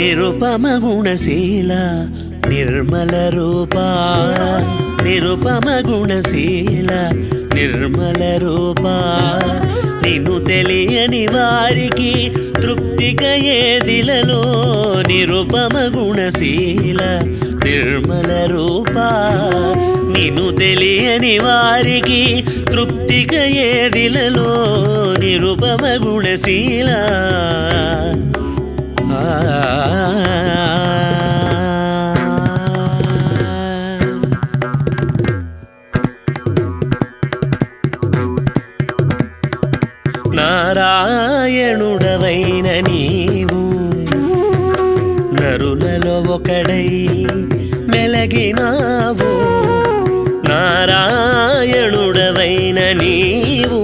నిరుపమ గుణశీల నిర్మల రూపా నిరుపమ గుణశీల నిర్మల రూపా నిన్ను తెలియని వారికి తృప్తిక ఏదిలలో నిరుపమ గుణశీల నిర్మల రూపా నిన్ను తెలియని వారికి తృప్తిక ఏదిలలో నిరుపమ గుణశీల ఆ నారాయణుడవైన నీవు నరులలో ఒకడై మెలగినావు నారాయణుడవైన నీవు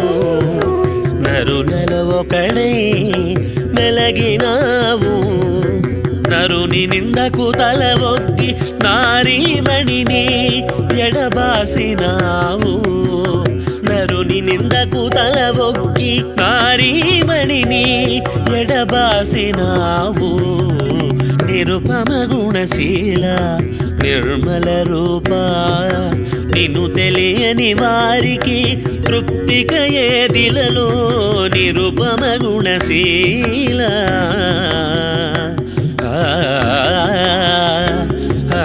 నరులలో ఒకడై మెలగినావు నరుని నిందకు తల ఒగ్గి నారీమణిని ఎడబాసినావు నరుని నిందకు తల ఒగ్గి నారీమణిని ఎడబాసినావు నిరుపమ గుణశీల నిర్మల రూపా నిన్ను తెలియని వారికి తృప్తిక ఏదిలలో నిరుపమ గుణశీల ఆ, ఆ, ఆ.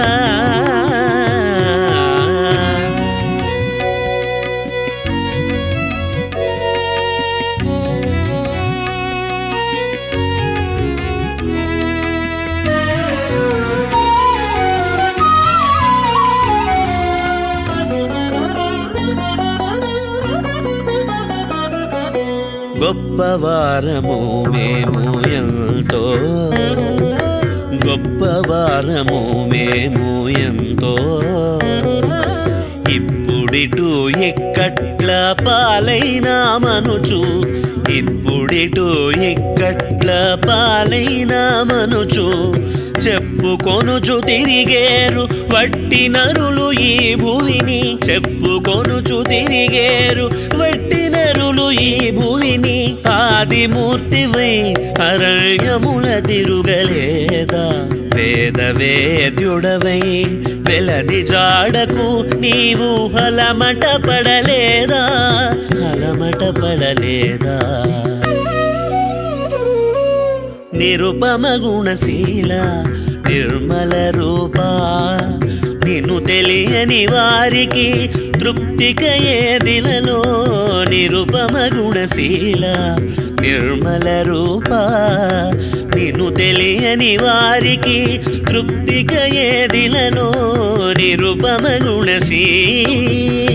గొప్పవారము మేము ఎంతో గొప్పవారము మేము ఎంతో ఇప్పుడిటు ఎక్కట్ల పాలైనా మనుచు ఇప్పుడిటు ఎక్కట్ల పాలైనా మనుచు చెప్పుకొనుచు తిరిగేరు వట్టి నరులు ఈ భూమిని చెప్పుకొనుచు తిరిగేరు వట్టి నరులు ఈ భూమిని ఆదిమూర్తివై అరణ్యముల తిరుగలేదా వేద వేద్యుడవై వెలది జాడకు నీవు హలమట పడలేదా హలమట పడలేదా నిరుపమ గుణశీల నిర్మల రూపా నిన్ను తెలియని వారికి తృప్తిక ఏదిలలో నిరుపమ గుణశీల నిర్మల రూపా నిన్ను తెలియని వారికి తృప్తిక ఏదిలలో నిరుపమ గుణశీల